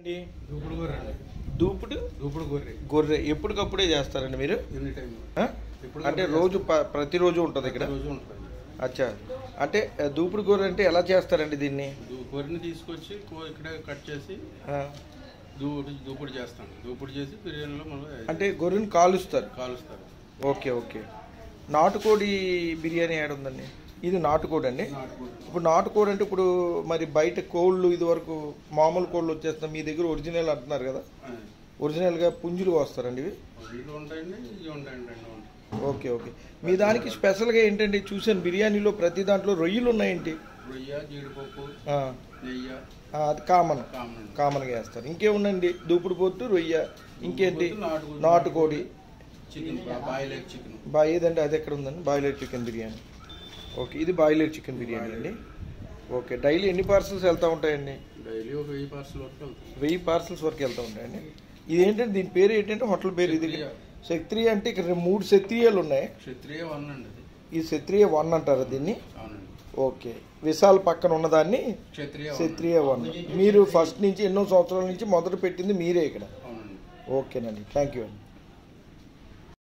అండి దూపుడు గొర్రె అండి దూపుడు దూపుడు గొర్రె గొర్రె ఎప్పటికప్పుడే చేస్తారండి మీరు ఎనీ టైం ఆ? ఎప్పుడు అంటే రోజు ప- ప్రతిరోజు ఉంటుంది ఇక్కడ రోజు ఉంటుంది అచ్చా అంటే ఆ, దూపుడు గొర్రె అంటే ఎలా చేస్తారండి దీన్ని దూ- గొర్రెని తీసుకొచ్చి కో- ఇక్కడే కట్ చేసి ఆ, దూపుడు దూపుడు చేస్తాం దూపుడు చేసి బిర్యానీలో మనం అంటే గొర్రెని కాలుస్తారు కాలుస్తారు ఓకే ఓకే నాటుకోడి బిర్యానీ యాడ్ ఉందండి ఇది నాటుకోడి అండి నాటుకోడి ఇప్పుడు నాటుకోడి అంటే ఇప్పుడు మరి బయట కోళ్ళు ఇది వరకు మామూలు కోళ్ళు వచ్చేస్తున్నాయి మీ దగ్గర ఒరిజినల్ అంటున్నారు కదా ఆ, ఒరిజినల్గా పుంజులు వస్తారండి ఇవి ఇవి ఉంటాయండి ఇవి ఉంటాయండి రెండు ఉంటాయి ఓకే ఓకే మీ దానికి స్పెషల్గా ఏంటండి చూసాను బిర్యానీలో ప్రతి దాంట్లో రొయ్యలు ఉన్నాయేంటి రొయ్య జీడిపప్పు ఆ, నెయ్యి ఆ, అది కామన్ కామన్ కామన్గా వేస్తారు ఇంకేముందండి దూపుడు పొత్తు రొయ్య ఇంకేంటి నాటుకోడి. నాటుకోడి చికెన్ బాయిల్ ఎగ్ చికెన్ బా ఏదండి అది ఎక్కడ ఉందండి బాయిలర్ చికెన్ బిర్యానీ ఓకే ఇది బాయిలర్ చికెన్ బిర్యానీ అండి ఓకే డైలీ ఎన్ని పార్సల్స్ వెళ్తూ ఉంటాయండి డైలీ ఒక వెయ్యి పార్సల్ వరకు వెళ్తుంది వెయ్యి పార్సల్స్ వరకు వెళ్తూ ఉంటాయండి ఇది ఏంటంటే దీని పేరు ఏంటంటే హోటల్ పేరు ఇది క్షత్రియ. క్షత్రియ అంటే ఇక్కడ మూడు క్షత్రియాలు ఉన్నాయి క్షత్రియ వన్ అండి అది ఈ క్షత్రియ వన్ అంటారు దీన్ని అవునండి ఓకే విశాల్ పక్కన ఉన్నదాన్ని క్షత్రియ one. క్షత్రియ వన్ మీరు ఫస్ట్ నుంచి ఎన్నో సంవత్సరాల నుంచి మొదలు పెట్టింది మీరే ఇక్కడ అవునండి ఓకేనండి థ్యాంక్ యూ అండి